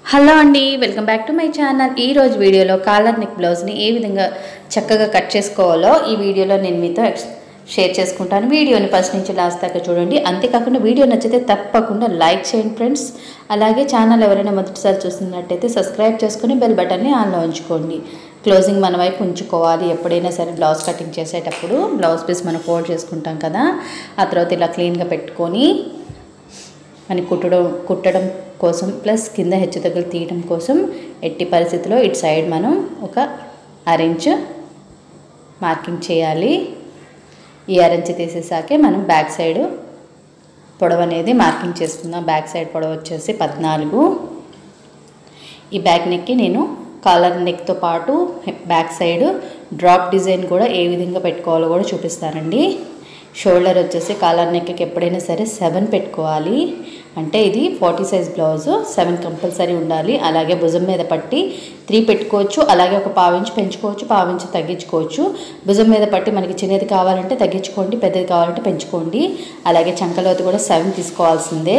hello అండి welcome back to my channel ఈ రోజు వీడియోలో కాలర్ నెక్ బ్లౌజ్ని ఏ విధంగా చక్కగా కట్ చేసుకోవాలో ఈ వీడియోలో నేను మీతో ఎక్స్- షేర్ చేసుకుంటాను వీడియోని ఫస్ట్ నుంచి లాస్ట్ దాకా చూడండి అంతేకాకుండా వీడియో నచ్చితే తప్పకుండా లైక్ చేయండి ఫ్రెండ్స్ అలాగే ఛానల్ ఎవరైనా మొదటిసారి చూస్తున్నట్టయితే సబ్స్క్రైబ్ చేసుకుని బెల్ బటన్ని ఆన్లో ఉంచుకోండి క్లోజింగ్ మన వైపు ఉంచుకోవాలి ఎప్పుడైనా సరే బ్లౌజ్ కటింగ్ చేసేటప్పుడు బ్లౌజ్ పీస్ మనం ఫోల్డ్ చేసుకుంటాం కదా ఆ తర్వాత ఇలా క్లీన్గా పెట్టుకొని అని కుట్టడం కుట్టడం కోసం ప్లస్ కింద హెచ్చుతగ్గులు తీయడం కోసం ఎట్టి పరిస్థితిలో ఇటు సైడ్ మనం ఒక అరెంజ్ మార్కింగ్ చేయాలి ఈ అరెంజ్ తీసేసాకే మనం బ్యాక్ సైడ్ పొడవు అనేది మార్కింగ్ చేసుకుందాం బ్యాక్ సైడ్ పొడవు వచ్చేసి పద్నాలుగు ఈ బ్యాక్ నెక్కి నేను కాలర్ నెక్తో పాటు బ్యాక్ సైడ్ డ్రాప్ డిజైన్ కూడా ఏ విధంగా పెట్టుకోవాలో కూడా చూపిస్తానండి షోల్డర్ వచ్చేసి కాలర్ నెక్కి ఎప్పుడైనా సరే సెవెన్ పెట్టుకోవాలి అంటే ఇది forty size blouse seven compulsory ఉండాలి అలాగే భుజం మీద పట్టి త్రీ పెట్టుకోవచ్చు అలాగే ఒక పావించి పెంచుకోవచ్చు పావించి తగ్గించుకోవచ్చు భుజం మీద పట్టి మనకి చిన్నది కావాలంటే తగ్గించుకోండి పెద్దది కావాలంటే పెంచుకోండి అలాగే చంకలోతు కూడా సెవెన్ తీసుకోవాల్సిందే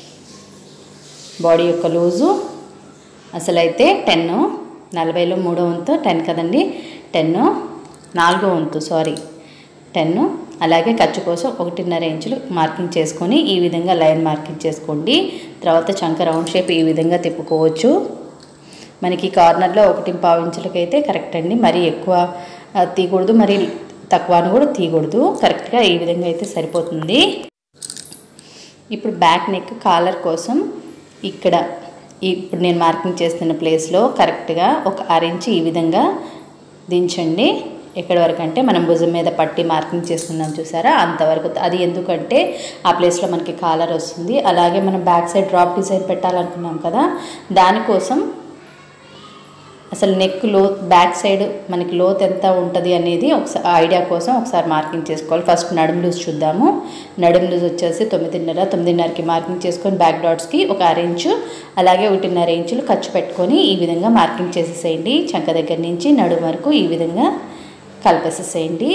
బాడీ యొక్క లూజు అసలైతే టెన్ నలభైలో మూడో వంతు టెన్ కదండి టెన్ నాలుగో వంతు సారీ టెన్ అలాగే ఖర్చు కోసం ఒకటిన్నర ఇంచులు మార్కింగ్ చేసుకొని ఈ విధంగా లైన్ మార్కింగ్ చేసుకోండి తర్వాత చంక రౌండ్ షేప్ ఈ విధంగా తిప్పుకోవచ్చు మనకి కార్నర్లో ఒకటి పావు ఇంచులకైతే కరెక్ట్ అండి మరీ ఎక్కువ ఆ, తీయకూడదు మరి తక్కువ అని కూడా తీయకూడదు కరెక్ట్గా ఈ విధంగా అయితే సరిపోతుంది ఇప్పుడు బ్యాక్ నెక్ కాలర్ కోసం ఇక్కడ ఇప్పుడు నేను మార్కింగ్ చేస్తున్న ప్లేస్లో కరెక్ట్గా ఒక అరెంజ్ ఈ విధంగా దించండి ఎక్కడి వరకు అంటే మనం భుజం మీద పట్టి మార్కింగ్ చేస్తున్నాం చూసారా అంతవరకు అది ఎందుకంటే ఆ ప్లేస్లో మనకి కాలర్ వస్తుంది అలాగే మనం బ్యాక్ సైడ్ డ్రాప్ డిజైన్ పెట్టాలనుకున్నాం కదా దానికోసం అసలు నెక్ లో బ్యాక్ సైడ్ మనకి లోత్ ఎంత ఉంటుంది అనేది ఒకసారి ఐడియా కోసం ఒకసారి మార్కింగ్ చేసుకోవాలి ఫస్ట్ నడుము లూజ్ చూద్దాము నడుము లూజ్ వచ్చేసి తొమ్మిదిన్నర తొమ్మిదిన్నరకి మార్కింగ్ చేసుకొని బ్యాక్ డాట్స్కి ఒక అరేంజ్ అలాగే ఒకటిన్నర ఇంచులు ఖర్చు పెట్టుకొని ఈ విధంగా మార్కింగ్ చేసేసేయండి చంక దగ్గర నుంచి నడుము వరకు ఈ విధంగా కలిపేసేసేయండి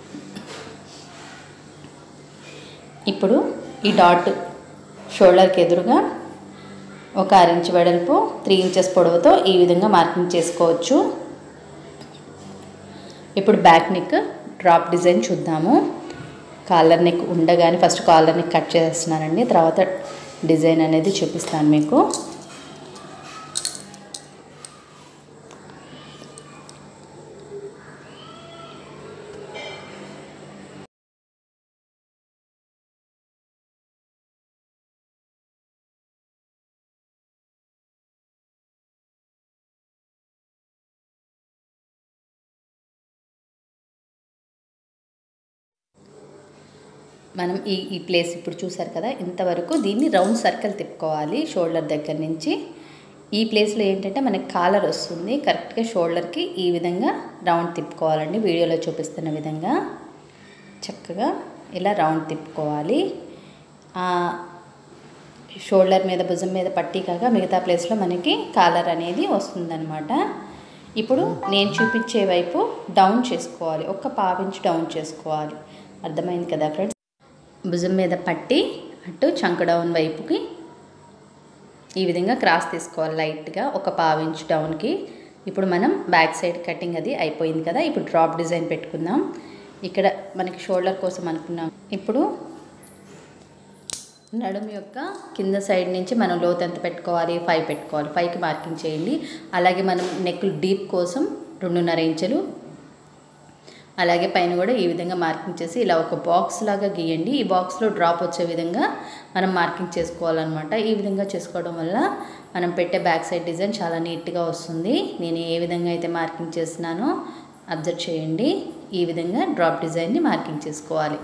ఇప్పుడు ఈ డాట్ షోల్డర్కి ఎదురుగా ఒక అరెంజ్ వెడల్పు త్రీ ఇంచెస్ పొడవుతో ఈ విధంగా మార్కింగ్ చేసుకోవచ్చు ఇప్పుడు బ్యాక్ నెక్ డ్రాప్ డిజైన్ చూద్దాము కాలర్ నెక్ ఉండగానే ఫస్ట్ కాలర్ నెక్ కట్ చేస్తున్నానండి తర్వాత డిజైన్ అనేది చూపిస్తాను మీకు మనం ఈ ఈ ప్లేస్ ఇప్పుడు చూసారు కదా ఇంతవరకు దీన్ని రౌండ్ సర్కిల్ తిప్పుకోవాలి షోల్డర్ దగ్గర నుంచి ఈ ప్లేస్లో ఏంటంటే మనకి కాలర్ వస్తుంది కరెక్ట్గా షోల్డర్కి ఈ విధంగా రౌండ్ తిప్పుకోవాలండి వీడియోలో చూపిస్తున్న విధంగా చక్కగా ఇలా రౌండ్ తిప్పుకోవాలి ఆ షోల్డర్ మీద భుజం మీద పట్టి కాక మిగతా ప్లేస్లో మనకి కాలర్ అనేది వస్తుందన్నమాట ఇప్పుడు నేను చూపించే వైపు డౌన్ చేసుకోవాలి ఒక్క పావించి డౌన్ చేసుకోవాలి అర్థమైంది కదా ఫ్రెండ్స్ భుజం మీద పట్టి అటు చంక డౌన్ వైపుకి ఈ విధంగా క్రాస్ తీసుకోవాలి లైట్గా ఒక పావించ్ డౌన్కి ఇప్పుడు మనం బ్యాక్ సైడ్ కటింగ్ అది అయిపోయింది కదా ఇప్పుడు డ్రాప్ డిజైన్ పెట్టుకుందాం ఇక్కడ మనకి షోల్డర్ కోసం అనుకున్నాం ఇప్పుడు నడుము యొక్క కింద సైడ్ నుంచి మనం లోత్ ఎంత పెట్టుకోవాలి ఫైవ్ పెట్టుకోవాలి ఫైవ్కి మార్కింగ్ చేయండి అలాగే మనం నెక్ డీప్ కోసం రెండున్నర ఇంచులు అలాగే పైన కూడా ఈ విధంగా మార్కింగ్ చేసి ఇలా ఒక బాక్స్ లాగా గీయండి ఈ బాక్స్లో డ్రాప్ వచ్చే విధంగా మనం మార్కింగ్ చేసుకోవాలన్నమాట ఈ విధంగా చేసుకోవడం వల్ల మనం పెట్టే బ్యాక్ సైడ్ డిజైన్ చాలా నీట్గా వస్తుంది నేను ఏ విధంగా అయితే మార్కింగ్ చేస్తున్నానో అబ్జర్వ్ చేయండి ఈ విధంగా డ్రాప్ డిజైన్ని మార్కింగ్ చేసుకోవాలి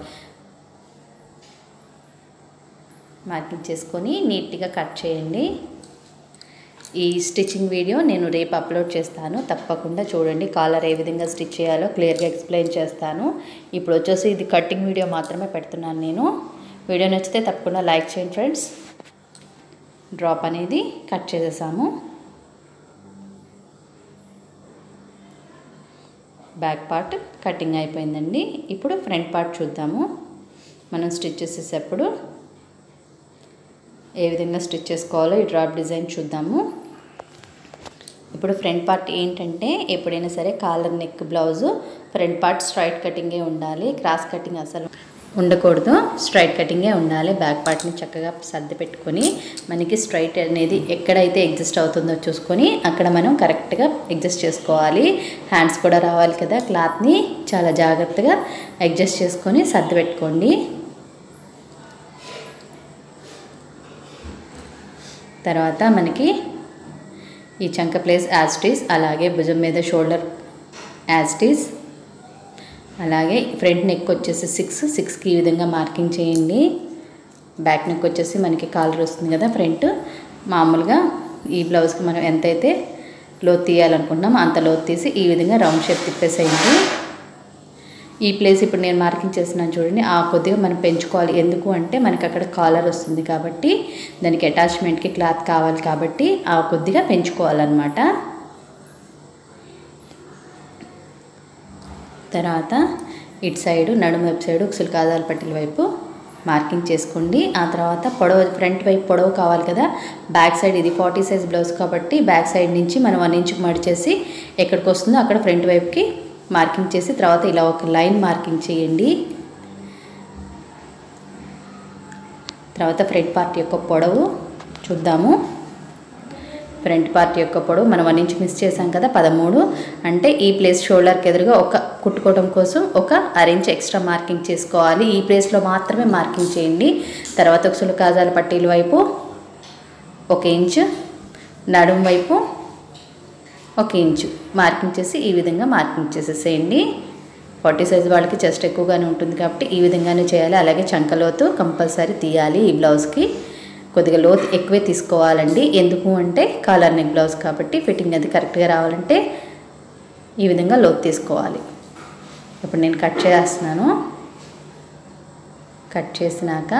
మార్కింగ్ చేసుకొని నీట్గా కట్ చేయండి ఈ స్టిచ్చింగ్ వీడియో నేను రేపు అప్లోడ్ చేస్తాను తప్పకుండా చూడండి కాలర్ ఏ విధంగా స్టిచ్ చేయాలో క్లియర్గా ఎక్స్ప్లెయిన్ చేస్తాను ఇప్పుడు వచ్చేసి ఇది కటింగ్ వీడియో మాత్రమే పెడుతున్నాను నేను వీడియో నచ్చితే తప్పకుండా లైక్ చేయండి ఫ్రెండ్స్ డ్రాప్ అనేది కట్ చేసేసాము బ్యాక్ పార్ట్ కటింగ్ అయిపోయిందండి ఇప్పుడు ఫ్రంట్ పార్ట్ చూద్దాము మనం స్టిచ్ చేసేటప్పుడు ఏ విధంగా స్టిచ్ చేసుకోవాలో ఈ డ్రాప్ డిజైన్ చూద్దాము ఇప్పుడు ఫ్రంట్ పార్ట్ ఏంటంటే ఎప్పుడైనా సరే collar neck blouse front part straight కటింగే ఉండాలి క్రాస్ కటింగ్ అసలు ఉండకూడదు స్ట్రైట్ కటింగే ఉండాలి బ్యాక్ పార్ట్ని చక్కగా సర్ది పెట్టుకొని మనకి స్ట్రైట్ అనేది ఎక్కడైతే ఎగ్జిస్ట్ అవుతుందో చూసుకొని అక్కడ మనం కరెక్ట్గా అడ్జస్ట్ చేసుకోవాలి హ్యాండ్స్ కూడా రావాలి కదా క్లాత్ని చాలా జాగ్రత్తగా అడ్జస్ట్ చేసుకొని సర్ది పెట్టుకోండి తర్వాత మనకి ఈ చంక ప్లేస్ యాజ్టీస్ అలాగే భుజం మీద షోల్డర్ యాజ్టీస్ అలాగే ఫ్రంట్ నెక్ వచ్చేసి సిక్స్ సిక్స్కి ఈ విధంగా మార్కింగ్ చేయండి బ్యాక్ నెక్ వచ్చేసి మనకి కాలర్ వస్తుంది కదా ఫ్రంట్ మామూలుగా ఈ బ్లౌజ్కి మనం ఎంతైతే లోతు తీయాలనుకుంటున్నామో అంత లోతు తీసి ఈ విధంగా రౌండ్ షేప్ తిప్పేసేయండి ఈ ప్లేస్ ఇప్పుడు నేను మార్కింగ్ చేస్తున్నాను చూడండి ఆ కొద్దిగా మనం పెంచుకోవాలి ఎందుకు అంటే మనకి అక్కడ కాలర్ వస్తుంది కాబట్టి దానికి అటాచ్మెంట్కి క్లాత్ కావాలి కాబట్టి ఆ కొద్దిగా పెంచుకోవాలన్నమాట తర్వాత ఇటు సైడు నడుము వైపు సైడు ఉక్సులు కాదాల పట్టిల వైపు మార్కింగ్ చేసుకోండి ఆ తర్వాత పొడవు ఫ్రంట్ వైపు పొడవు కావాలి కదా బ్యాక్ సైడ్ ఇది ఫార్టీ సైజ్ బ్లౌజ్ కాబట్టి బ్యాక్ సైడ్ నుంచి మనం వన్ ఇంచుకి మడిచేసి ఎక్కడికి వస్తుందో అక్కడ ఫ్రంట్ వైపుకి మార్కింగ్ చేసి తర్వాత ఇలా ఒక లైన్ మార్కింగ్ చేయండి తర్వాత ఫ్రంట్ పార్ట్ యొక్క పొడవు చూద్దాము ఫ్రంట్ పార్ట్ యొక్క పొడవు మనం వన్ ఇంచ్ మిస్ చేసాం కదా పదమూడు అంటే ఈ ప్లేస్ షోల్డర్కి ఎదురుగా ఒక కుట్టుకోవడం కోసం ఒక అరెంజ్ ఎక్స్ట్రా మార్కింగ్ చేసుకోవాలి ఈ ప్లేస్లో మాత్రమే మార్కింగ్ చేయండి తర్వాత ఒక కాజాల పట్టీల వైపు ఒక ఇంచు నడుం వైపు ఒక ఇంచు మార్కింగ్ చేసి ఈ విధంగా మార్కింగ్ చేసేసేయండి ఫార్టీ సైజ్ వాళ్ళకి చెస్ట్ ఎక్కువగానే ఉంటుంది కాబట్టి ఈ విధంగానే చేయాలి అలాగే చంకలోతు కంపల్సరీ తీయాలి ఈ బ్లౌజ్కి కొద్దిగా లోతు ఎక్కువే తీసుకోవాలండి ఎందుకు అంటే కాలర్ నెక్ బ్లౌజ్ కాబట్టి ఫిట్టింగ్ అది కరెక్ట్గా రావాలంటే ఈ విధంగా లోతు తీసుకోవాలి ఇప్పుడు నేను కట్ చేస్తున్నాను కట్ చేసినాక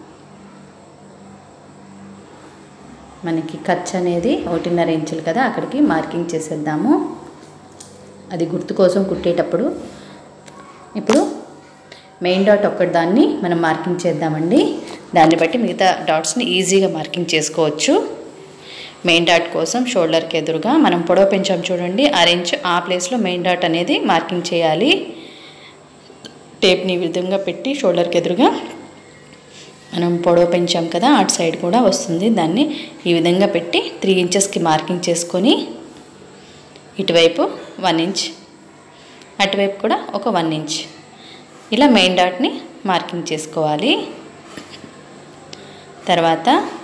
మనకి ఖర్చు అనేది ఒకటిన్నర ఇంచులు కదా అక్కడికి మార్కింగ్ చేసేద్దాము అది గుర్తు కోసం కుట్టేటప్పుడు ఇప్పుడు మెయిన్ డాట్ ఒక్కటి దాన్ని మనం మార్కింగ్ చేద్దామండి దాన్ని బట్టి మిగతా డాట్స్ని ఈజీగా మార్కింగ్ చేసుకోవచ్చు మెయిన్ డాట్ కోసం షోల్డర్కి ఎదురుగా మనం పొడవ పెంచాం చూడండి అరేంజ్ ఆ ప్లేస్లో మెయిన్ డాట్ అనేది మార్కింగ్ చేయాలి టేప్ని ఈ విధంగా పెట్టి షోల్డర్కి ఎదురుగా మనం పొడవ పెంచాం కదా అటు సైడ్ కూడా వస్తుంది దాన్ని ఈ విధంగా పెట్టి త్రీ ఇంచెస్కి మార్కింగ్ చేసుకొని ఇటువైపు వన్ ఇంచ్ అటువైపు కూడా ఒక వన్ ఇంచ్ ఇలా మెయిన్ డాట్ని మార్కింగ్ చేసుకోవాలి తర్వాత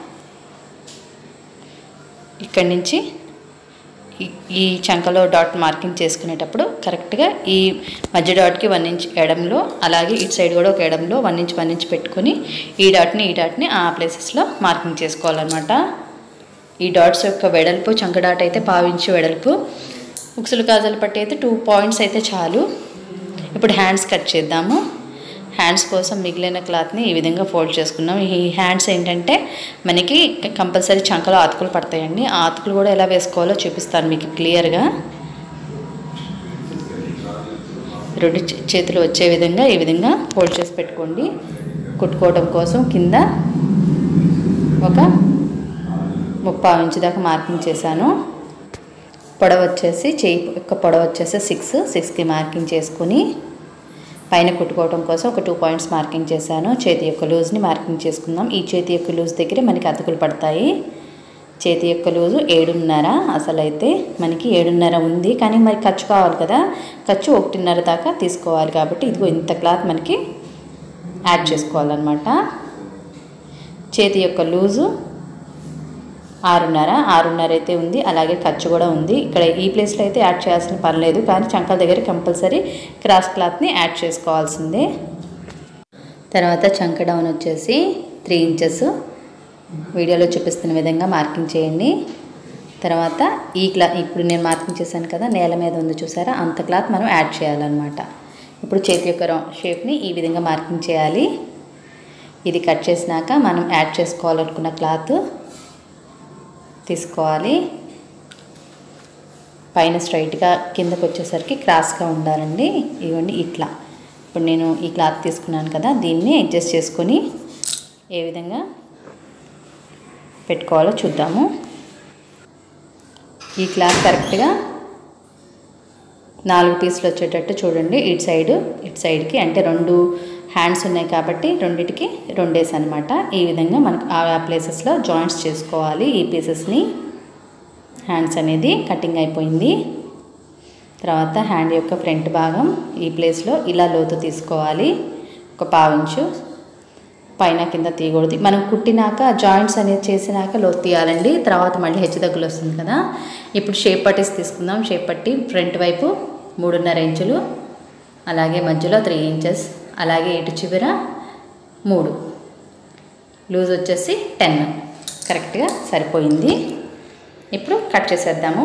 ఇక్కడి నుంచి ఈ- ఈ చంకలో డాట్ మార్కింగ్ చేసుకునేటప్పుడు కరెక్ట్గా ఈ మధ్య డాట్కి వన్ ఇంచ్ ఎడంలో అలాగే ఇటు సైడ్ కూడా ఒక ఎడంలో వన్ ఇంచ్ వన్ ఇంచ్ పెట్టుకొని ఈ డాట్ని ఈ డాట్ని ఆ ప్లేసెస్లో మార్కింగ్ చేసుకోవాలన్నమాట ఈ డాట్స్ యొక్క వెడల్పు చంక డాట్ అయితే పావించి వెడల్పు ఉక్సులు కాజలు పట్టి అయితే టూ పాయింట్స్ అయితే చాలు ఇప్పుడు హ్యాండ్స్ కట్ చేద్దాము హ్యాండ్స్ కోసం మిగిలిన క్లాత్ని ఈ విధంగా ఫోల్డ్ చేసుకున్నాం ఈ హ్యాండ్స్ ఏంటంటే మనకి కంపల్సరీ చంకలో ఆతుకులు పడతాయండి ఆ ఆతుకులు కూడా ఎలా వేసుకోవాలో చూపిస్తాను మీకు క్లియర్గా రెండు చే- చేతులు వచ్చే విధంగా ఈ విధంగా ఫోల్డ్ చేసి పెట్టుకోండి కుట్టుకోవడం కోసం కింద ఒక ముప్పావు ఇంచు దాకా మార్కింగ్ చేశాను పొడవ వచ్చేసి చేయి యొక్క పొడవ వచ్చేసి సిక్స్ సిక్స్కి మార్కింగ్ చేసుకుని పైన కుట్టుకోవడం కోసం ఒక టూ పాయింట్స్ మార్కింగ్ చేశాను చేతి యొక్క లూజ్ని మార్కింగ్ చేసుకుందాం ఈ చేతి యొక్క లూజ్ దగ్గరే మనకి అతుకులు పడతాయి చేతి యొక్క లూజు ఏడున్నర అసలు అయితే మనకి ఏడున్నర ఉంది కానీ మరి ఖర్చు కావాలి కదా ఖర్చు ఒకటిన్నర దాకా తీసుకోవాలి కాబట్టి ఇదిగో ఇంత క్లాత్ మనకి యాడ్ చేసుకోవాలన్నమాట చేతి యొక్క లూజు ఆరున్నర ఆరున్నర అయితే ఉంది అలాగే ఖర్చు కూడా ఉంది ఇక్కడ ఈ ప్లేస్లో అయితే యాడ్ చేయాల్సిన పని లేదు కానీ చంకల దగ్గర కంపల్సరీ క్రాస్ క్లాత్ని యాడ్ చేసుకోవాల్సిందే తర్వాత చంక డౌన్ వచ్చేసి త్రీ ఇంచెస్ వీడియోలో చూపిస్తున్న విధంగా మార్కింగ్ చేయండి తర్వాత ఈ క్లా ఇప్పుడు నేను మార్కింగ్ చేశాను కదా నేల మీద ఉంది చూసారా అంత క్లాత్ మనం యాడ్ చేయాలన్నమాట ఇప్పుడు చేతి యొక్క రౌ- షేప్ని ఈ విధంగా మార్కింగ్ చేయాలి ఇది కట్ చేసినాక మనం యాడ్ చేసుకోవాలనుకున్న క్లాత్ తీసుకోవాలి పైన స్ట్రైట్గా కిందకు వచ్చేసరికి క్రాస్గా ఉండాలండి ఇవ్వండి ఇట్లా ఇప్పుడు నేను ఈ క్లాత్ తీసుకున్నాను కదా దీన్ని అడ్జస్ట్ చేసుకొని ఏ విధంగా పెట్టుకోవాలో చూద్దాము ఈ క్లాత్ కరెక్ట్గా నాలుగు పీసులు వచ్చేటట్టు చూడండి ఇటు సైడ్ ఇటు సైడ్కి అంటే రెండు హ్యాండ్స్ ఉన్నాయి కాబట్టి రెండిటికి రెండేసి అనమాట ఈ విధంగా మనకు ఆ ప్లేసెస్లో జాయింట్స్ చేసుకోవాలి ఈ పీసెస్ని హ్యాండ్స్ అనేది కటింగ్ అయిపోయింది తర్వాత హ్యాండ్ యొక్క ఫ్రంట్ భాగం ఈ ప్లేస్లో ఇలా లోతు తీసుకోవాలి ఒక పావించు పైన కింద తీయకూడదు మనం కుట్టినాక జాయింట్స్ అనేది చేసినాక లోతు తీయాలండి తర్వాత మళ్ళీ హెచ్చు దగ్గర వస్తుంది కదా ఇప్పుడు షేప్ పట్టీస్ తీసుకుందాం షేప్ పట్టి ఫ్రంట్ వైపు మూడున్నర ఇంచులు అలాగే మధ్యలో త్రీ ఇంచెస్ అలాగే ఇటు చివర మూడు లూజ్ వచ్చేసి టెన్ కరెక్ట్గా సరిపోయింది ఇప్పుడు కట్ చేసేద్దాము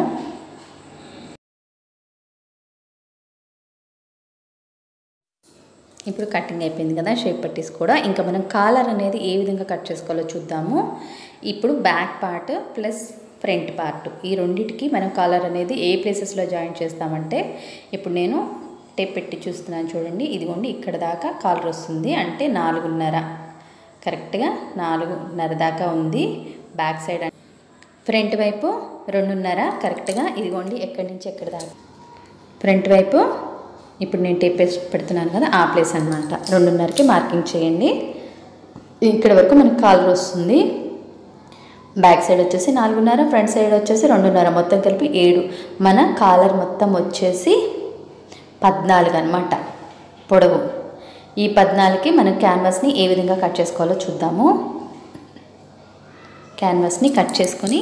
ఇప్పుడు కటింగ్ అయిపోయింది కదా షేప్ పట్టీస్ కూడా ఇంకా మనం కాలర్ అనేది ఏ విధంగా కట్ చేసుకోవాలో చూద్దాము ఇప్పుడు back part plus front part ఈ రెండింటికి మనం కాలర్ అనేది ఏ ప్లేసెస్లో జాయిన్ చేస్తామంటే ఇప్పుడు నేను టేప్ పెట్టి చూస్తున్నాను చూడండి ఇదిగోండి ఇక్కడ దాకా కాలర్ వస్తుంది అంటే నాలుగున్నర కరెక్ట్గా నాలుగున్నర దాకా ఉంది బ్యాక్ సైడ్ ఫ్రంట్ వైపు రెండున్నర కరెక్ట్గా ఇదిగోండి ఎక్కడి నుంచి ఎక్కడి దాకా ఫ్రంట్ వైపు ఇప్పుడు నేను టేప్ వేసి పెడుతున్నాను కదా ఆ ప్లేస్ అనమాట రెండున్నరకి మార్కింగ్ చేయండి ఇక్కడ వరకు మనకి కాలర్ వస్తుంది బ్యాక్ సైడ్ వచ్చేసి నాలుగున్నర ఫ్రంట్ సైడ్ వచ్చేసి రెండున్నర మొత్తం కలిపి ఏడు మన కాలర్ మొత్తం వచ్చేసి పద్నాలుగు అనమాట పొడవు ఈ పద్నాలుగుకి మనం క్యాన్వాస్ని ఏ విధంగా కట్ చేసుకోవాలో చూద్దాము క్యాన్వాస్ని కట్ చేసుకొని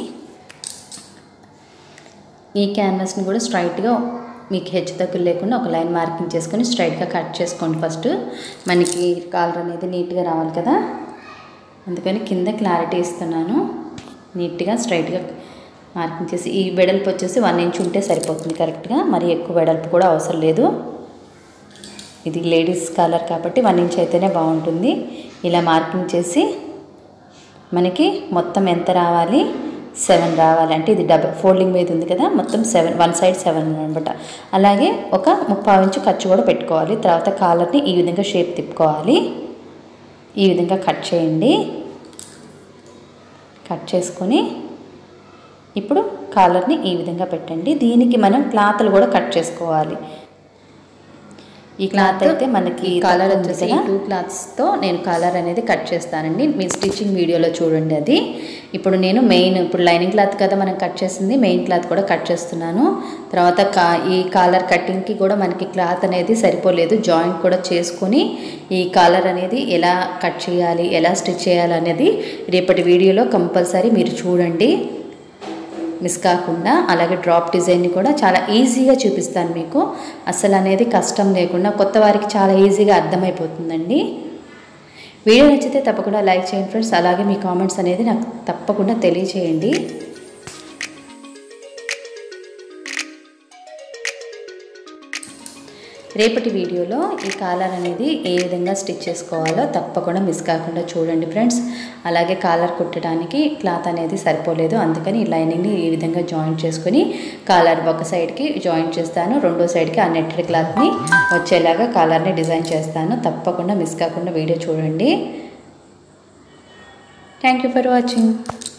ఈ క్యాన్వాస్ని కూడా స్ట్రైట్గా మీకు హెచ్చు తగ్గులు లేకుండా ఒక లైన్ మార్కింగ్ చేసుకొని స్ట్రైట్గా కట్ చేసుకోండి ఫస్ట్ మనకి కాలర్ అనేది నీట్గా రావాలి కదా అందుకని కింద క్లారిటీ ఇస్తున్నాను నీట్గా స్ట్రైట్గా మార్కింగ్ చేసి ఈ వెడల్పు వచ్చేసి వన్ ఇంచ్ ఉంటే సరిపోతుంది కరెక్ట్గా మరి ఎక్కువ వెడల్పు కూడా అవసరం లేదు ఇది లేడీస్ కాలర్ కాబట్టి వన్ ఇంచ్ అయితేనే బాగుంటుంది ఇలా మార్కింగ్ చేసి మనకి మొత్తం ఎంత రావాలి సెవెన్ రావాలి అంటే ఇది డబల్ ఫోల్డింగ్ మీద ఉంది కదా మొత్తం సెవెన్ వన్ సైడ్ సెవెన్ అనమాట అలాగే ఒక ముప్పావు ఇంచు ఖర్చు కూడా పెట్టుకోవాలి తర్వాత కాలర్ని ఈ విధంగా షేప్ తిప్పుకోవాలి ఈ విధంగా కట్ చేయండి కట్ చేసుకొని ఇప్పుడు కాలర్ని ఈ విధంగా పెట్టండి దీనికి మనం క్లాత్లు కూడా కట్ చేసుకోవాలి ఈ క్లాత్ అయితే మనకి కాలర్ వచ్చేసి టూ క్లాత్స్తో నేను కాలర్ అనేది కట్ చేస్తానండి మీ స్టిచ్చింగ్ వీడియోలో చూడండి అది ఇప్పుడు నేను మెయిన్ ఇప్పుడు లైనింగ్ క్లాత్ కదా మనం కట్ చేసింది మెయిన్ క్లాత్ కూడా కట్ చేస్తున్నాను తర్వాత కా ఈ కాలర్ కటింగ్కి కూడా మనకి క్లాత్ అనేది సరిపోలేదు జాయింట్ కూడా చేసుకొని ఈ కాలర్ అనేది ఎలా కట్ చేయాలి ఎలా స్టిచ్ చేయాలి అనేది రేపటి వీడియోలో కంపల్సరీ మీరు చూడండి మిస్ కాకుండా అలాగే డ్రాప్ డిజైన్ని కూడా చాలా ఈజీగా చూపిస్తాను మీకు అసలు అనేది కష్టం లేకుండా కొత్త వారికి చాలా ఈజీగా అర్థమైపోతుందండి వీడియో నచ్చితే తప్పకుండా లైక్ చేయండి ఫ్రెండ్స్ అలాగే మీ కామెంట్స్ అనేది నాకు తప్పకుండా తెలియచేయండి రేపటి వీడియోలో ఈ కాలర్ అనేది ఏ విధంగా స్టిచ్ చేసుకోవాలో తప్పకుండా మిస్ కాకుండా చూడండి ఫ్రెండ్స్ అలాగే కాలర్ కుట్టడానికి క్లాత్ అనేది సరిపోలేదు అందుకని ఈ లైనింగ్ని ఈ విధంగా జాయింట్ చేసుకొని కాలర్ ఒక సైడ్కి జాయింట్ చేస్తాను రెండో సైడ్కి ఆ నెట్టెడ్ క్లాత్ని వచ్చేలాగా కాలర్ని డిజైన్ చేస్తాను తప్పకుండా మిస్ కాకుండా వీడియో చూడండి థ్యాంక్ యూ ఫర్ వాచింగ్